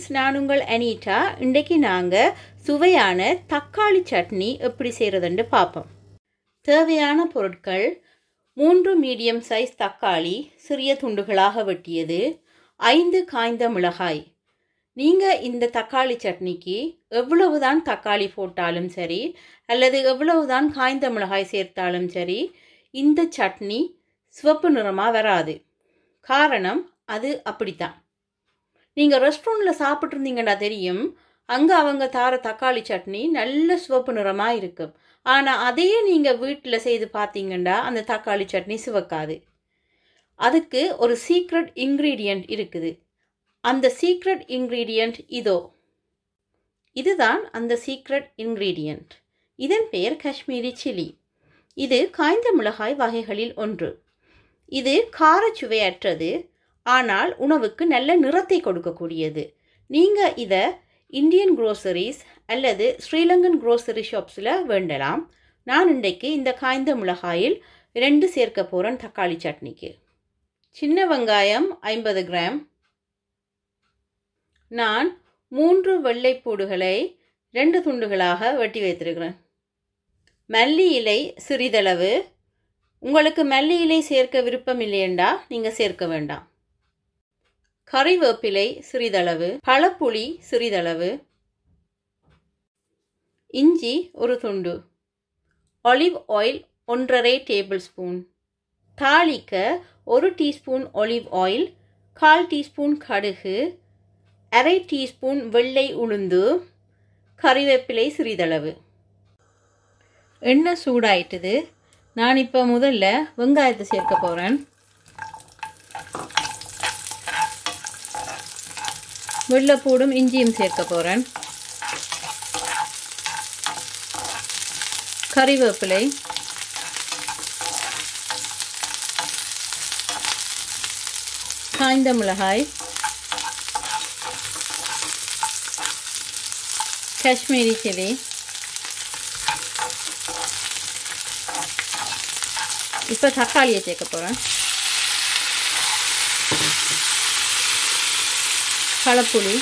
friends நான் உங்கள் அனீட்டா இன்றைக்கு நாங்கள் சுவையான தக்காளி சட்னி எப்படி செய்கிறதுன்னு பார்ப்போம் தேவையான பொருட்கள் மூன்று மீடியம் சைஸ் தக்காளி சிறிய துண்டுகளாக வெட்டியது ஐந்து காய்ந்த மிளகாய் நீங்கள் இந்த தக்காளி சட்னிக்கு எவ்வளவுதான் தக்காளி போட்டாலும் சரி அல்லது எவ்வளவுதான் காய்ந்த மிளகாய் சேர்த்தாலும் சரி இந்த சட்னி சிவப்பு நிறமாக வராது காரணம் அது அப்படித்தான் நீங்கள் ரெஸ்டாரண்ட்டில் சாப்பிட்ருந்தீங்கன்னா தெரியும் அங்கே அவங்க தார தக்காளி சட்னி நல்ல சிவப்பு நிறமாக இருக்கும் ஆனால் அதையே நீங்கள் வீட்டில் செய்து பார்த்தீங்கன்னா அந்த தக்காளி சட்னி சிவக்காது அதுக்கு ஒரு சீக்ரெட் இன்க்ரீடியண்ட் இருக்குது அந்த சீக்ரெட் இன்க்ரீடியண்ட் இதோ இதுதான் அந்த சீக்ரெட் இன்க்ரீடியண்ட் இதன் பெயர் காஷ்மீரி சில்லி இது காய்ந்த மிளகாய் வகைகளில் ஒன்று இது காரச்சுவையற்றது ஆனால் உணவுக்கு நல்ல நிறத்தை கொடுக்கக்கூடியது நீங்கள் இதை இந்தியன் க்ரோசரிஸ் அல்லது ஸ்ரீலங்கன் க்ரோசரி ஷாப்ஸில் வேண்டலாம் நான் இன்றைக்கு இந்த காய்ந்த மிளகாயில் ரெண்டு சேர்க்க போகிறேன் தக்காளி சட்னிக்கு சின்ன வெங்காயம் ஐம்பது கிராம் நான் மூன்று வெள்ளைப்பூடுகளை ரெண்டு துண்டுகளாக வெட்டி வைத்திருக்கிறேன் மல்லி இலை சிறிதளவு உங்களுக்கு மல்லி இலை சேர்க்க விருப்பம் இல்லையண்டா நீங்கள் சேர்க்க வேண்டாம் கறிவேப்பிலை சிறிதளவு பழப்புளி சிறிதளவு இஞ்சி ஒரு துண்டு ஒலிவ் ஆயில் ஒன்றரை டேபிள் ஸ்பூன் தாளிக்க ஒரு டீஸ்பூன் ஒலிவ் ஆயில் கால் டீஸ்பூன் கடுகு அரை டீஸ்பூன் வெள்ளை உளுந்து கறிவேப்பிலை சிறிதளவு எண்ணெய் சூடாயிட்டுது நான் இப்போ முதல்ல வெங்காயத்தை சேர்க்க போகிறேன் வெள்ளைப்பூடும் இஞ்சியும் சேர்க்க போகிறேன் கறிவேப்பிலை காய்ந்த மிளகாய் காஷ்மீரி சில்லி இப்போ தக்காளியை சேர்க்க போகிறேன் பழப்புளி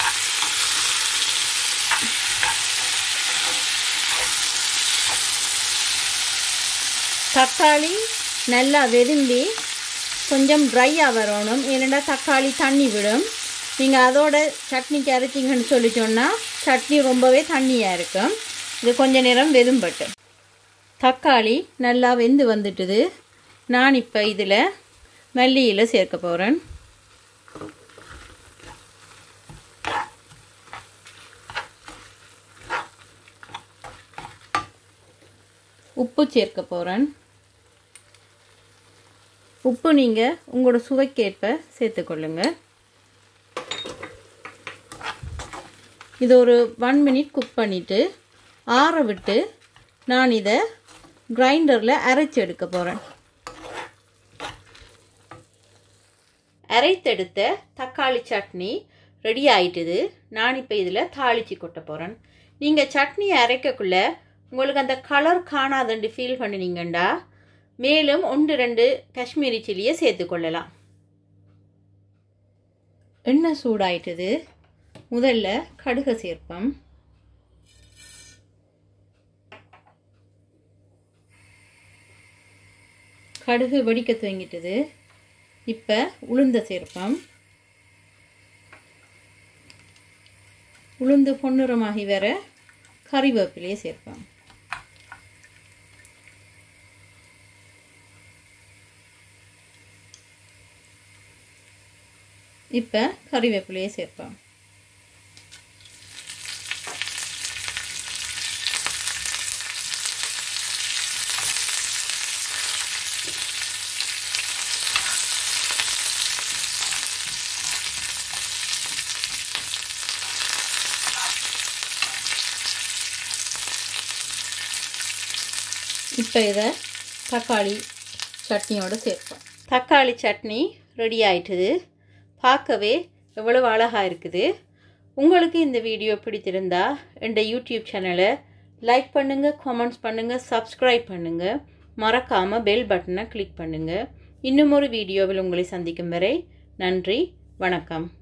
தக்காளி நல்லா வெதும்பி கொஞ்சம் ட்ரையாக வரணும் ஏன்னா தக்காளி தண்ணி விடும் நீங்கள் அதோட சட்னிக்கு அரைச்சிங்கன்னு சொல்லி சொன்னால் சட்னி ரொம்பவே தண்ணியாக இருக்கும் இது கொஞ்ச நேரம் வெதும்பட்டு தக்காளி நல்லா வெந்து வந்துட்டுது நான் இப்போ இதில் மல்லியில் சேர்க்க போகிறேன் உப்பு சேர்க்க போகிறேன் உப்பு நீங்கள் உங்களோட சுவைக்கேற்ப சேர்த்துக்கொள்ளுங்க இது ஒரு ஒன் மினிட் குக் பண்ணிவிட்டு ஆற விட்டு நான் இதை கிரைண்டரில் அரைச்சி எடுக்க போகிறேன் அரைத்தெடுத்த தக்காளி சட்னி ரெடி ஆயிட்டுது நான் இப்போ இதில் தாளித்து கொட்ட போகிறேன் நீங்கள் சட்னியை அரைக்கக்குள்ள உங்களுக்கு அந்த கலர் காணாதண்டு ஃபீல் பண்ணினீங்கண்டா மேலும் ஒன்று ரெண்டு காஷ்மீரி சில்லியை சேர்த்துக்கொள்ளலாம் எண்ணெய் சூடாயிட்டுது முதல்ல கடுகை சேர்ப்போம் கடுகு வெடிக்க துவங்கிட்டது இப்போ உளுந்த சேர்ப்போம் உளுந்து பொன்னிறமாகி வர கறிவேப்பிலையை சேர்ப்போம் இப்போ கறிவேப்பிலையை சேர்ப்போம் இப்போ இதை தக்காளி சட்னியோடு சேர்ப்போம் தக்காளி சட்னி ரெடி ஆயிட்டுது பார்க்கவே எவ்வளவு அழகாக இருக்குது உங்களுக்கு இந்த வீடியோ பிடித்திருந்தா என்ற யூடியூப் சேனலை லைக் பண்ணுங்கள் கமெண்ட்ஸ் பண்ணுங்கள் சப்ஸ்கிரைப் பண்ணுங்கள் மறக்காமல் பெல் பட்டனை கிளிக் பண்ணுங்கள் இன்னும் ஒரு வீடியோவில் உங்களை சந்திக்கும் வரை நன்றி வணக்கம்